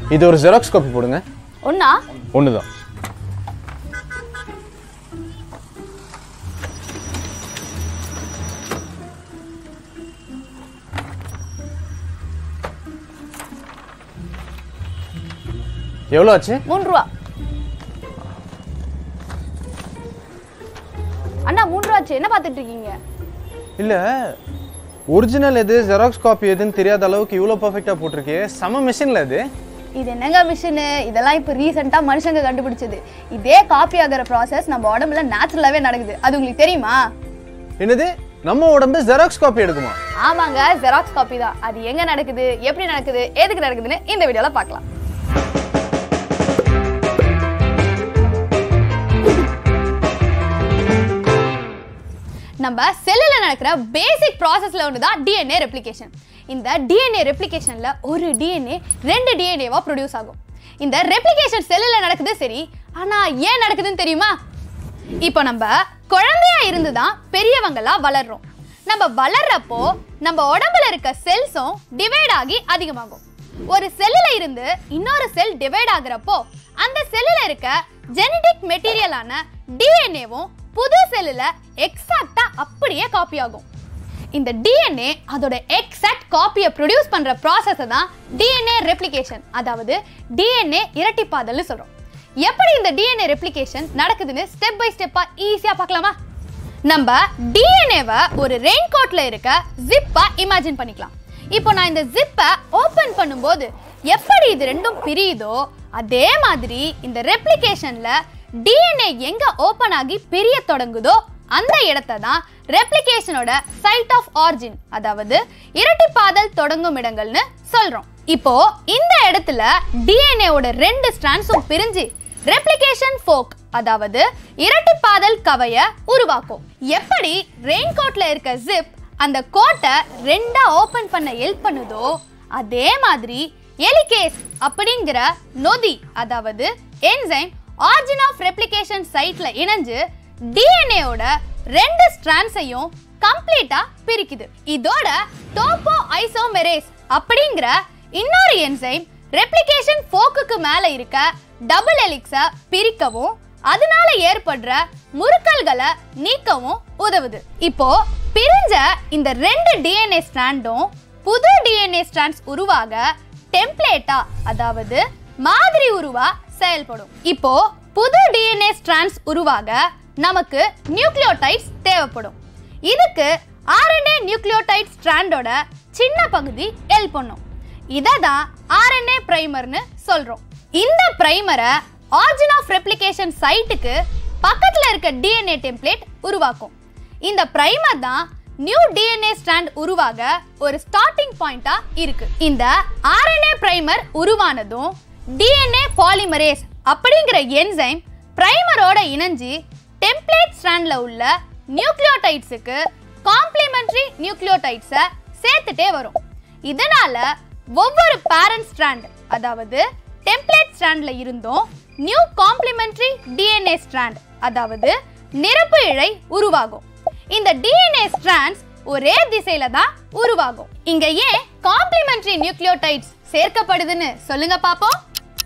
இது ஒரு xerox copy போடுங்க ஒண்ணா ஒன்று தான் எவ்வளோ ஆச்சு மூணு ரூபா அண்ணா மூணு ரூபா ஆச்சு என்ன பார்த்துட்டு இருக்கீங்க இல்லை ஒரிஜினல் எது ஜெராக்ஸ் காப்பி எதுன்னு தெரியாத அளவுக்கு இவ்வளோ பர்ஃபெக்டாக போட்டிருக்கே செம மிஷினில் இது இது என்னங்க மிஷினு இதெல்லாம் இப்போ ரீசெண்டாக மனுஷங்க கண்டுபிடிச்சது இதே காப்பி ஆகிற ப்ராசஸ் நம்ம உடம்புல நேச்சுரலாகவே நடக்குது அது உங்களுக்கு தெரியுமா என்னது நம்ம உடம்பு ஜெராக்ஸ் காப்பி எடுக்குமா ஆமாங்க ஜெராக்ஸ் காப்பி தான் அது எங்க நடக்குது எப்படி நடக்குது எதுக்கு நடக்குதுன்னு இந்த வீடியோல பார்க்கலாம் நம்ம செல்லில் நடக்கிற பேசிக் ப்ராசஸ்ல ஒன்று தான் டிஎன்ஏ ரெப்ளிகேஷன் இந்த டிஎன்ஏ ரெப்ளிகேஷன்ல ஒரு டிஎன்ஏ ரெண்டு டிஎன்ஏவா ப்ரொடியூஸ் ஆகும் இந்த ரெப்ளிகேஷன் செல்லில் நடக்குது சரி ஆனா ஏன் நடக்குதுன்னு தெரியுமா இப்போ நம்ம குழந்தையா இருந்து தான் பெரியவங்களா வளர்றோம் நம்ம வளர்றப்போ நம்ம உடம்புல இருக்க செல்ஸும் டிவைட் ஆகி அதிகமாகும் ஒரு செல்லுல இருந்து இன்னொரு செல் டிவைட் ஆகுறப்போ அந்த செல்லுல இருக்க ஜெனடிக் மெட்டீரியலான டிஎன்ஏவும் புது செல்லுல எக்ஸாக்டா அப்படியே காப்பி ஆகும் இந்த டிஎன்ஏ அதோட எக்ஸாக்ட் காப்பியை ப்ரொடியூஸ் பண்ற ப்ராசஸை தான் டிஎன்ஏ ரெப்ளிகேஷன் அதாவது டிஎன்ஏ இரட்டிப்பாதல்னு சொல்றோம் எப்படி இந்த டிஎன்ஏ ரெப்ளிகேஷன் நடக்குதுன்னு ஸ்டெப் பை ஸ்டெப்பா ஈஸியா பார்க்கலாமா நம்ம டிஎன்ஏவை ஒரு ரெயின் கோட்ல இருக்க ஜிப்பா இமேஜின் பண்ணிக்கலாம் இப்போ நான் இந்த ஜிப்பை ஓபன் பண்ணும்போது எப்படி இது ரெண்டும் பிரியுதோ அதே மாதிரி இந்த ரெப்ளிகேஷன்ல டிஎன்ஏ எங்க ஓபன் ஆகி பிரிய தொடங்குதோ அந்த இடத்தை தான் ரெப்ளிகேஷனோட சைட் ஆஃப் ஆரிஜின் அதாவது இரட்டிப்பாதல் தொடங்கும் இடங்கள்னு சொல்றோம் இப்போ இந்த இடத்துல டிஎன்ஏவோட ரெண்டு ஸ்ட்ராண்ட்ஸும் பிரிஞ்சு ரெப்ளிகேஷன் ஃபோக் அதாவது இரட்டிப்பாதல் கவைய உருவாக்கும் எப்படி ரெயின் கோட்ல இருக்க ஜிப் அந்த கோட்டை ரெண்டா ஓபன் பண்ண ஹெல்ப் பண்ணுதோ அதே மாதிரி எலிகேஸ் அப்படிங்கிற நொதி அதாவது என்சைம் ஆரிஜின் ஆஃப் ரெப்ளிகேஷன் சைட்ல இணைஞ்சு டிஎன்ஏவோட ரெண்டு ஸ்ட்ராண்ட்ஸையும் கம்ப்ளீட்டா பிரிக்குது இதோட டோப்போ ஐசோமெரேஸ் அப்படிங்கிற இன்னொரு என்சைம் ரெப்ளிகேஷன் ஃபோக்குக்கு மேல இருக்க டபுள் ஹெலிக்ஸை பிரிக்கவும் அதனால ஏற்படுற முறுக்கல்களை நீக்கவும் உதவுது இப்போ பிரிஞ்ச இந்த ரெண்டு டிஎன்ஏ ஸ்ட்ராண்டும் புது டிஎன்ஏ ஸ்ட்ராண்ட்ஸ் உருவாக டெம்ப்ளேட்டா அதாவது மாதிரி உருவா செயல்படும் இப்போ புது டிஎன்ஏ ஸ்ட்ராண்ட்ஸ் உருவாக நமக்கு நியூக்ளியோடைட்ஸ் தேவைப்படும் இதுக்கு ஆர்என்ஏ நியூக்ளியோடைட் ஸ்ட்ராண்டோட சின்ன பகுதி ஹெல்ப் பண்ணும் இதை தான் ஆர்என்ஏ பிரைமர்னு சொல்றோம் இந்த பிரைமரை ஆரிஜின் ஆஃப் ரெப்ளிகேஷன் சைட்டுக்கு பக்கத்துல இருக்க டிஎன்ஏ டெம்ப்ளேட் உருவாக்கும் இந்த பிரைமர் தான் நியூ டிஎன்ஏ ஸ்ட்ராண்ட் உருவாக ஒரு ஸ்டார்டிங் பாயிண்டா இருக்கு இந்த ஆர்என்ஏ பிரைமர் உருவானதும் டிஎன்ஏ பாலிமரேஸ் அப்படிங்கிற என்சைம் பிரைமரோட இணைஞ்சு டெம்ப்ளேட் ஸ்ட்ராண்ட்ல உள்ள நியூக்ளியோடைட்ஸுக்கு காம்ப்ளிமெண்டரி நியூக்ளியோடைட்ஸை சேர்த்துட்டே வரும் இதனால ஒவ்வொரு பேரண்ட் ஸ்ட்ராண்ட் அதாவது டெம்ப்ளேட் ஸ்ட்ராண்ட்ல இருந்தும் நியூ காம்ப்ளிமெண்டரி டிஎன்ஏ ஸ்ட்ராண்ட் அதாவது நிரப்பு இழை உருவாகும் இந்த டிஎன்ஏ ஸ்ட்ராண்ட்ஸ் ஒரே திசையில தான் உருவாகும் இங்க ஏன் காம்ப்ளிமெண்டரி நியூக்ளியோடைட்ஸ் சேர்க்கப்படுதுன்னு சொல்லுங்க பாப்போம்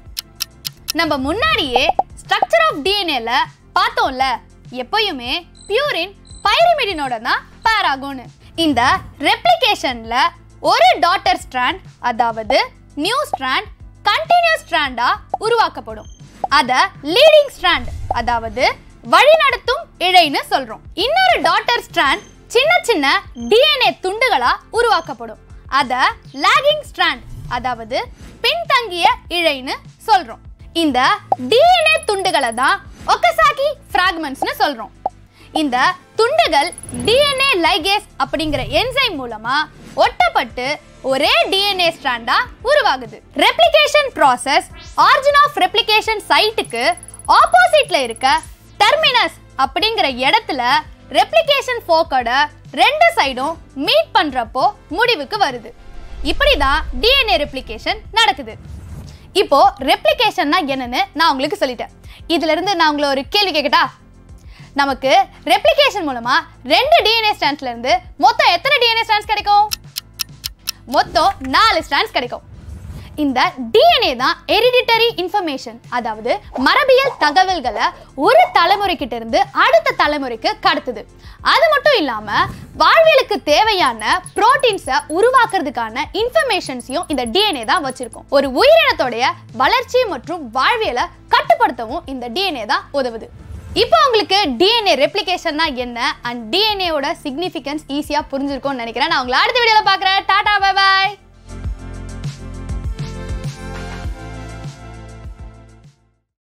நம்ம முன்னாடியே ஸ்ட்ரக்சர் ஆஃப் டிஎன்ஏல பார்த்தோம்ல எப்பயுமே பியூரின் பைரிமிடினோட தான் பேர் ஆகும்னு இந்த ரெப்ளிகேஷன்ல ஒரு டாட்டர் ஸ்ட்ராண்ட் அதாவது நியூ ஸ்ட்ராண்ட் கண்டினியூஸ் ஸ்ட்ராண்டா உருவாக்கப்படும் அத லீடிங் ஸ்ட்ராண்ட் அதாவது வழிநடத்தும் இழைன்னு சொல்றோம் இன்னொரு டாட்டர் ஸ்ட்ராண்ட் சின்ன சின்ன டிஎன்ஏ துண்டுகளா உருவாக்கப்படும் அத லாகிங் ஸ்ட்ராண்ட் அதாவது பின்தங்கிய இழைன்னு சொல்றோம் இந்த டிஎன்ஏ துண்டுகளை தான் ஒக்கசாக்கி ஃப்ராக்மெண்ட்ஸ்னு சொல்றோம் இந்த துண்டுகள் டிஎன்ஏ லைகேஸ் அப்படிங்கிற என்சைம் மூலமா ஒட்டப்பட்டு ஒரே டிஎன்ஏ ஸ்ட்ராண்டா உருவாகுது replication process origin of replication சைட்டுக்கு ஆப்போசிட்ல இருக்க டெர்மினஸ் அப்படிங்கிற இடத்துல ரெப்ளிகேஷன் ஃபோக்கோட ரெண்டு சைடும் மீட் பண்றப்போ முடிவுக்கு வருது இப்படிதான் டிஎன்ஏ ரெப்ளிகேஷன் நடக்குது இப்போ ரெப்ளிகேஷன்னா என்னன்னு நான் உங்களுக்கு சொல்லிட்டேன் இதுல இருந்து நான் உங்களை ஒரு கேள்வி கேட்கட்டா நமக்கு ரெப்ளிகேஷன் மூலமா ரெண்டு டிஎன்ஏ ஸ்ட்ராண்ட்ஸ்ல இருந்து மொத்தம் எத்தனை டிஎன்ஏ ஸ்ட்ராண்ட்ஸ் கிடைக்கும் மொத்தம் நாலு ஸ்ட்ராண்ட்ஸ் கிடைக்கும் இந்த டிஎன்ஏ தான் ஹெரிடிட்டரி இன்ஃபர்மேஷன் அதாவது மரபியல் தகவல்களை ஒரு தலைமுறைக்கிட்ட இருந்து அடுத்த தலைமுறைக்கு கடத்துது அது மட்டும் இல்லாம வாழ்வியலுக்கு தேவையான புரோட்டீன்ஸை உருவாக்குறதுக்கான இன்ஃபர்மேஷன்ஸையும் இந்த டிஎன்ஏ தான் வச்சிருக்கும் ஒரு உயிரினத்தோடைய வளர்ச்சி மற்றும் வாழ்வியலை கட்டுப்படுத்தவும் இந்த டிஎன்ஏ தான் உதவுது இப்போ உங்களுக்கு டிஎன்ஏ ரெப்ளிகேஷன்னா என்ன அண்ட் டிஎன்ஏவோட சிக்னிஃபிகன்ஸ் ஈஸியாக புரிஞ்சிருக்கும்னு நினைக்கிறேன் நான் உங்களை அடுத்த வீடியோவில் பார்க்குறேன் டாடா பை பாய்